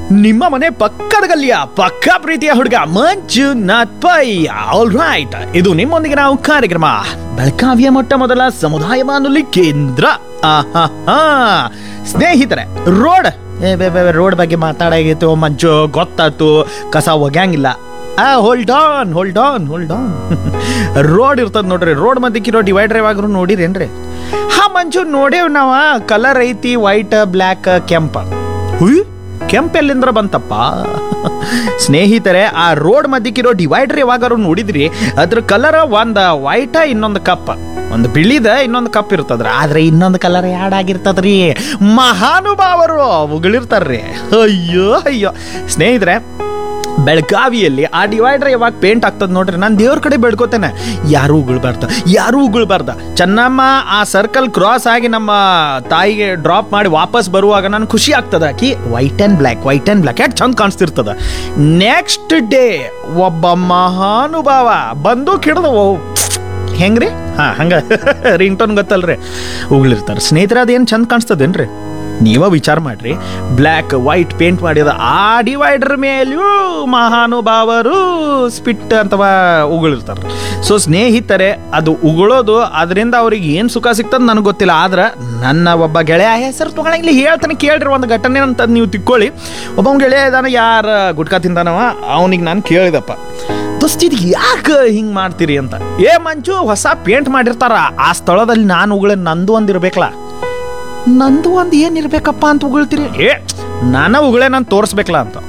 ನಿಮ್ಮ ಮನೆ ಪಕ್ಕದ ಗಲ್ಲಿಯ ಪಕ್ಕ ಪ್ರೀತಿಯ ಹುಡುಗ ಮಂಜುನಾಥ್ ಪೈ ಆಲ್ ರೈಟ್ ಇದು ನಿಮ್ಮೊಂದಿಗೆ ನಾವು ಕಾರ್ಯಕ್ರಮ ಬೆಳಗಾವಿಯ ಮೊಟ್ಟ ಮೊದಲ ಸಮುದಾಯ ಬಾನುಲಿ ಕೇಂದ್ರ ಆಹಾಹಾ. ಸ್ನೇಹಿತರೆ ರೋಡ್ ಏ ಬೇ ಬೇ ರೋಡ್ ಬಗ್ಗೆ ಮಾತಾಡಾಗಿತ್ತು ಮಂಜು ಗೊತ್ತಾಯ್ತು ಕಸ ಒಗ್ಯಾಂಗಿಲ್ಲ ಆ hold on hold on hold on road ಇರ್ತದ ನೋಡ್ರಿ ರೋಡ್ ಮಧ್ಯಕ್ಕಿರೋ ಡಿವೈಡರ್ ಯಾವಾಗ್ರು ನೋಡಿರೇನ್ರಿ ಹಾ ಮಂಜು ನೋಡೇವ್ ನಾವ ಕಲರ್ ಐತಿ ವೈಟ್ ಬ್ಲ್ಯಾಕ್ ಕೆಂಪ ಹುಯ್ ಕೆಂಪ್ ಎಲ್ಲಿಂದ್ರ ಬಂತಪ್ಪ ಸ್ನೇಹಿತರೆ ಆ ರೋಡ್ ಮಧ್ಯಕ್ಕಿರೋ ಡಿವೈಡರ್ ಯಾವಾಗಾರು ನೋಡಿದ್ರಿ ಅದ್ರ ಕಲರ್ ಒಂದ್ ವೈಟ ಇನ್ನೊಂದು ಕಪ್ ಒಂದು ಬಿಳಿದ ಇನ್ನೊಂದು ಕಪ್ ಇರ್ತದ್ರ ಆದ್ರೆ ಇನ್ನೊಂದು ಕಲರ್ ಯಾಡ್ ಆಗಿರ್ತದ್ರಿ ಮಹಾನುಭಾವರು ಉಗಳಿರ್ತಾರ್ರಿ ಅಯ್ಯೋ ಅಯ್ಯೋ ಸ್ನೇಹಿತರೆ ಬೆಳಗಾವಿಯಲ್ಲಿ ಆ ಡಿವೈಡರ್ ಯಾವಾಗ ಪೇಂಟ್ ಆಗ್ತದ ನೋಡ್ರಿ ನಾನು ದೇವ್ರ ಕಡೆ ಬೆಳ್ಕೋತೇನೆ ಯಾರೂ ಉಗುಳ್ಬಾರ್ದ ಯಾರೂ ಉಗುಳ್ಬಾರ್ದ ಚೆನ್ನಮ್ಮ ಆ ಸರ್ಕಲ್ ಕ್ರಾಸ್ ಆಗಿ ನಮ್ಮ ತಾಯಿಗೆ ಡ್ರಾಪ್ ಮಾಡಿ ವಾಪಸ್ ಬರುವಾಗ ನಾನು ಖುಷಿ ಆಗ್ತದ ಆಕಿ white and black white and black ಯಾಕೆ ಚಂದ ಕಾಣಿಸ್ತಿರ್ತದ ನೆಕ್ಸ್ಟ್ ಡೇ ಒಬ್ಬ ಮಹಾನುಭಾವ ಬಂದು ಹಿಡ್ದು ಹೆಂಗ್ರಿ ಹಾ ಹಂಗ ರಿಂಗ್ ಟೋನ್ ಗೊತ್ತಲ್ರಿ ಉಗುಳಿರ್ತಾರೆ ಸ್ನೇಹಿತರೆ ಅದೇನು ಚಂದ ಕಾಣಿಸ್ತದೇನ್ರಿ ನೀವ ವಿಚಾರ ಮಾಡ್ರಿ ಬ್ಲ್ಯಾಕ್ ವೈಟ್ ಪೇಂಟ್ ಮಾಡಿದ ಆ ಡಿವೈಡರ್ ಮೇಲೂ ಮಹಾನುಭಾವರು ಸ್ಪಿಟ್ ಅಥವಾ ಉಗುಳಿರ್ತಾರೆ ಸೊ ಸ್ನೇಹಿತರೆ ಅದು ಉಗುಳೋದು ಅದರಿಂದ ಅವ್ರಿಗೆ ಏನು ಸುಖ ಸಿಗ್ತದ ನನಗೆ ಗೊತ್ತಿಲ್ಲ ಆದ್ರೆ ನನ್ನ ಒಬ್ಬ ಗೆಳೆಯ ಹೆಸರು ತೊಗೊಳಂಗಿಲ್ಲ ಹೇಳ್ತಾನೆ ಕೇಳ್ರಿ ಒಂದು ಘಟನೆ ಅಂತ ನೀವು ತಿಕ್ಕೊಳ್ಳಿ ಒಬ್ಬ ಗೆಳೆಯ ಇದಾನ ಯಾರ ಗುಟ್ಕಾ ತಿಂದಾನವ ಅವನಿಗೆ ನಾನು ಕೇಳಿದಪ್ಪ ದೋಸ್ತ್ ಇದು ಯಾಕೆ ಹಿಂಗೆ ಮಾಡ್ತೀರಿ ಅಂತ ಏ ಮಂಜು ಹೊಸ ಪೇಂಟ್ ಮಾಡಿರ್ತಾರ ಆ ಸ್ಥಳದಲ್ಲಿ ನಾನು ಉಗುಳ ನಂದು ಒಂದು ಇರ್ಬೇಕಲ್ಲ ನಂದು ಒಂದು ಏನಿರ್ಬೇಕಪ್ಪ ಅಂತ ಉಗುಳ್ತೀರಿ ಏ ನಾನ ಉಗುಳೆ ನಾನು ತೋರಿಸ್ಬೇಕಲ್ಲ ಅಂತ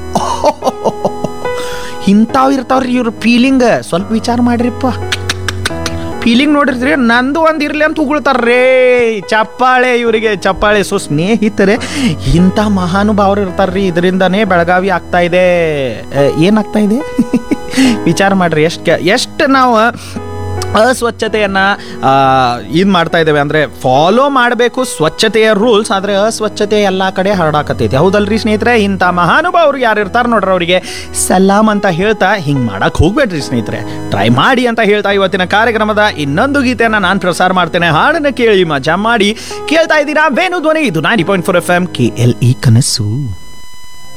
ಇಂಥವು ಇರ್ತಾವ್ರಿ ಇವ್ರ ಫೀಲಿಂಗ್ ಸ್ವಲ್ಪ ವಿಚಾರ ಮಾಡ್ರಿಪ್ಪ ಫೀಲಿಂಗ್ ನೋಡಿರ್ತೀರಿ ನಂದು ಒಂದು ಇರ್ಲಿ ಅಂತ ಉಗುಳ್ತಾರ್ರೇ ಚಪ್ಪಾಳೆ ಇವರಿಗೆ ಚಪ್ಪಾಳೆ ಸೊ ಸ್ನೇಹಿತರೆ ಇಂಥ ಮಹಾನುಭಾವರು ಇರ್ತಾರ್ರಿ ಇದರಿಂದನೇ ಬೆಳಗಾವಿ ಆಗ್ತಾ ಇದೆ ಆ, ಏನಾಗ್ತಾ ಇದೆ ವಿಚಾರ ಮಾಡ್ರಿ ಎಷ್ಟು ಎಷ್ಟು ನಾವು ಅಸ್ವಚ್ಛತೆಯನ್ನ ಇದು ಮಾಡ್ತಾ ಇದ್ದೇವೆ ಅಂದ್ರೆ ಫಾಲೋ ಮಾಡಬೇಕು ಸ್ವಚ್ಛತೆಯ ರೂಲ್ಸ್ ಆದ್ರೆ ಅಸ್ವಚ್ಛತೆ ಎಲ್ಲಾ ಕಡೆ ಹರಡಾಕತ್ತೈತಿ ಹೌದಲ್ರಿ ಸ್ನೇಹಿತರೆ ಇಂಥ ಮಹಾನುಭಾವರು ಯಾರು ಇರ್ತಾರ ನೋಡ್ರಿ ಅವರಿಗೆ ಸಲಾಮ್ ಅಂತ ಹೇಳ್ತಾ ಹಿಂಗ್ ಮಾಡಕ್ ಹೋಗ್ಬೇಡ್ರಿ ಸ್ನೇಹಿತರೆ ಟ್ರೈ ಮಾಡಿ ಅಂತ ಹೇಳ್ತಾ ಇವತ್ತಿನ ಕಾರ್ಯಕ್ರಮದ ಇನ್ನೊಂದು ಗೀತೆಯನ್ನ ನಾನು ಪ್ರಸಾರ ಮಾಡ್ತೇನೆ ಹಾಡನ್ನ ಕೇಳಿ ಮಜಾ ಮಾಡಿ ಕೇಳ್ತಾ ಇದ್ದೀರಾ ವೇಣು ಧ್ವನಿ ಇದು ninety point four F M K L E ಕನಸು